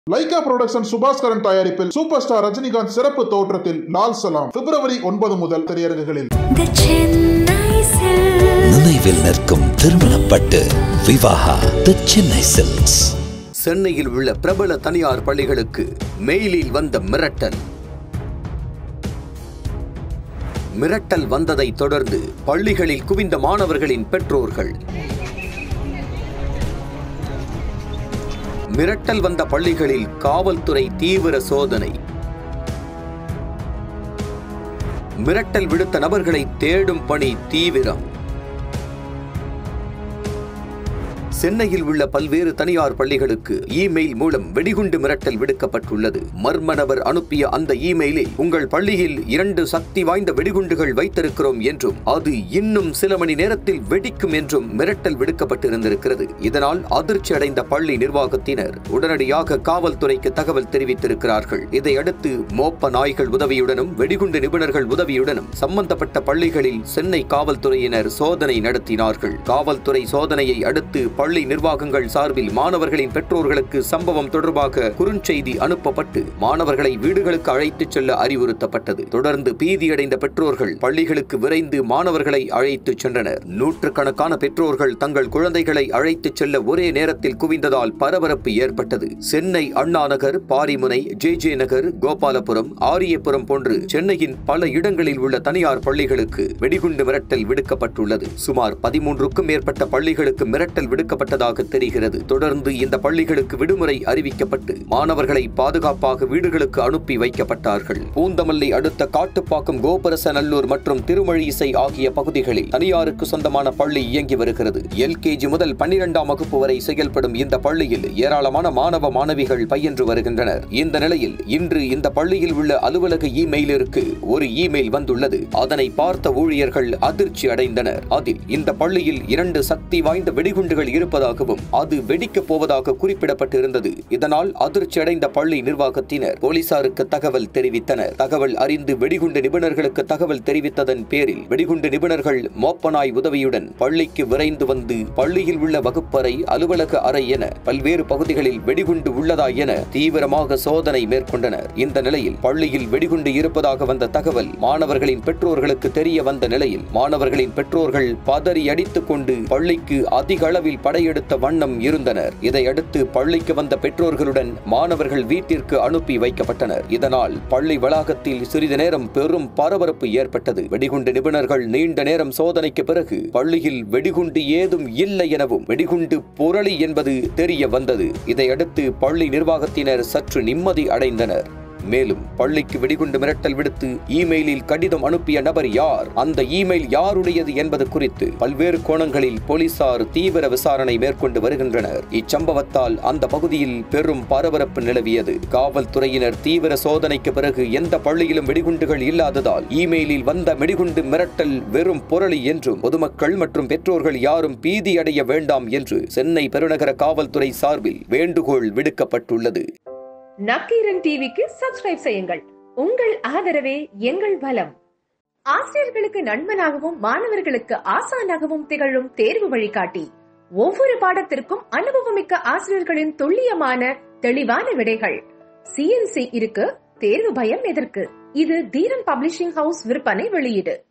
Lyca production Subaskaran தயாரிப்பில் super star Rajinikanth சிறப்பு தோற்றத்தில் லால் சலாம் பிப்ரவரி ஒன்பது முதல் திரையரங்குகளில் The Chennai Silk. நினைவில் நிற்கும் திருமணப்பட்டு விவாகா தி சென்னை சில்க்ஸ் சென்னையில் உள்ள பிரபல தனியார் பள்ளிகளுக்கு மெயிலில் வந்த மிரட்டல் மிரட்டல் வந்ததை தொடர்ந்து பள்ளிகளில் குவிந்த மாணவர்களின் பெற்றோர்கள் மிரட்டல் வந்த பள்ளிகளில் காவல்துறை தீவிர சோதனை மிரட்டல் விடுத்த நபர்களை தேடும் பணி தீவிரம் சென்னையில் உள்ள பல்வேறு தனியார் பள்ளிகளுக்கு இமெயில் மூலம் வெடிகுண்டு மிரட்டல் விடுக்கப்பட்டுள்ளது மர்ம நபர் அனுப்பிய அந்த இமெயிலில் உங்கள் பள்ளியில் இரண்டு சக்தி வாய்ந்த வெடிகுண்டுகள் வைத்திருக்கிறோம் என்றும் அது இன்னும் சில மணி நேரத்தில் வெடிக்கும் என்றும் மிரட்டல் விடுக்கப்பட்டிருந்திருக்கிறது இதனால் அதிர்ச்சி அடைந்த பள்ளி நிர்வாகத்தினர் உடனடியாக காவல்துறைக்கு தகவல் தெரிவித்திருக்கிறார்கள் இதையடுத்து மோப்ப நாய்கள் உதவியுடனும் வெடிகுண்டு நிபுணர்கள் உதவியுடனும் சம்பந்தப்பட்ட பள்ளிகளில் சென்னை காவல்துறையினர் சோதனை நடத்தினார்கள் காவல்துறை சோதனையை அடுத்து பள்ளி நிர்வாகங்கள் சார்பில் மாணவர்களின் பெற்றோர்களுக்கு சம்பவம் தொடர்பாக குறுஞ்செய்தி அனுப்பப்பட்டு மாணவர்களை வீடுகளுக்கு அழைத்துச் செல்ல அறிவுறுத்தப்பட்டது தொடர்ந்து பீதியடைந்த பெற்றோர்கள் பள்ளிகளுக்கு விரைந்து மாணவர்களை அழைத்துச் சென்றனர் நூற்றுக்கணக்கான பெற்றோர்கள் தங்கள் குழந்தைகளை அழைத்துச் செல்ல ஒரே நேரத்தில் குவிந்ததால் பரபரப்பு ஏற்பட்டது சென்னை அண்ணா நகர் பாரிமுனை ஜே ஜே நகர் கோபாலபுரம் ஆரியபுரம் போன்று சென்னையின் பல இடங்களில் உள்ள தனியார் பள்ளிகளுக்கு வெடிகுண்டு மிரட்டல் விடுக்கப்பட்டுள்ளது சுமார் பதிமூன்றுக்கும் மேற்பட்ட பள்ளிகளுக்கு மிரட்டல் விடுக்கப்பட்டதாக தெரிகிறது தொடர்ந்து இந்த பள்ளிகளுக்கு விடுமுறை அறிவிக்கப்பட்டு மாணவர்களை பாதுகாப்பாக வீடுகளுக்கு அனுப்பி வைக்கப்பட்டார்கள் பூந்தமல்லி அடுத்த காட்டுப்பாக்கம் கோபரசநல்லூர் மற்றும் திருமழிசை ஆகிய பகுதிகளில் தனியாருக்கு சொந்தமான பள்ளி இயங்கி வருகிறது எல்கேஜி முதல் பன்னிரெண்டாம் வகுப்பு வரை செயல்படும் இந்த பள்ளியில் ஏராளமான மாணவ மாணவிகள் பயின்று வருகின்றனர் இந்த நிலையில் இன்று இந்த பள்ளியில் உள்ள அலுவலக இமெயிலிற்கு ஒரு இமெயில் வந்துள்ளது அதனை பார்த்த ஊழியர்கள் அதிர்ச்சி அடைந்தனர் அதில் இந்த பள்ளியில் இரண்டு சக்தி வாய்ந்த வெடிகுண்டுகள் இருப்பதாகவும் அது வெடிக்கப் போவதாக குறிப்பிடப்பட்டிருந்தது இதனால் அதிர்ச்சி அடைந்த பள்ளி நிர்வாகத்தினர் போலீசாருக்கு தகவல் தெரிவித்தனர் தகவல் அறிந்து வெடிகுண்டு நிபுணர்களுக்கு தகவல் தெரிவித்ததன் பேரில் வெடிகுண்டு நிபுணர்கள் மோப்பனாய் உதவியுடன் பள்ளிக்கு விரைந்து வந்து பள்ளியில் உள்ள வகுப்பறை அலுவலக அறை என பல்வேறு பகுதிகளில் வெடிகுண்டு உள்ளதா என தீவிரமாக சோதனை மேற்கொண்டனர் இந்த நிலையில் பள்ளியில் வெடிகுண்டு இருப்பதாக வந்த தகவல் மாணவர்களின் பெற்றோர்களுக்கு தெரிய வந்த நிலையில் மாணவர்களின் பெற்றோர்கள் பதறி அடித்துக் கொண்டு பள்ளிக்கு அதிக அளவில் படையெடுத்த வண்ணம் இருந்தனர் இதையடுத்து பள்ளிக்கு வந்த பெற்றோர்களுடன் மாணவர்கள் வீட்டிற்கு அனுப்பி வைக்கப்பட்டனர் இதனால் பள்ளி வளாகத்தில் சிறிது நேரம் பெரும் பரபரப்பு ஏற்பட்டது வெடிகுண்டு நிபுணர்கள் நீண்ட நேரம் சோதனைக்கு பிறகு பள்ளியில் வெடிகுண்டு ஏதும் இல்லை எனவும் வெடிகுண்டு புரளி என்பது தெரிய வந்தது இதையடுத்து பள்ளி நிர்வாகத்தினர் சற்று நிம்மதி அடைந்தனர் மேலும் பள்ளிக்கு வெடிகுண்டு மிரட்டல் விடுத்து இமெயிலில் கடிதம் அனுப்பிய நபர் யார் அந்த இமெயில் யாருடையது என்பது குறித்து பல்வேறு கோணங்களில் போலீசார் தீவிர விசாரணை மேற்கொண்டு வருகின்றனர் இச்சம்பவத்தால் அந்த பகுதியில் பெரும் பரபரப்பு நிலவியது காவல்துறையினர் தீவிர சோதனைக்கு பிறகு எந்த பள்ளியிலும் வெடிகுண்டுகள் இல்லாததால் இமெயிலில் வந்த வெடிகுண்டு மிரட்டல் வெறும் புரளி என்றும் பொதுமக்கள் மற்றும் பெற்றோர்கள் யாரும் பீதி அடைய வேண்டாம் என்று சென்னை பெருநகர காவல்துறை சார்பில் வேண்டுகோள் விடுக்கப்பட்டுள்ளது நக்கீரன் டிவிக்கு சப்ஸ்கிரைப் செய்யுங்கள் உங்கள் ஆதரவே எங்கள் பலம் ஆசிரியர்களுக்கு நண்பனாகவும் மாணவர்களுக்கு ஆசானாகவும் திகழும் தேர்வு வழிகாட்டி ஒவ்வொரு பாடத்திற்கும் அனுபவமிக்க ஆசிரியர்களின் துல்லியமான தெளிவான விடைகள் சிஎன்சி இருக்கு தேர்வு பயம் எதற்கு இது தீரன் பப்ளிஷிங் ஹவுஸ் விற்பனை வெளியீடு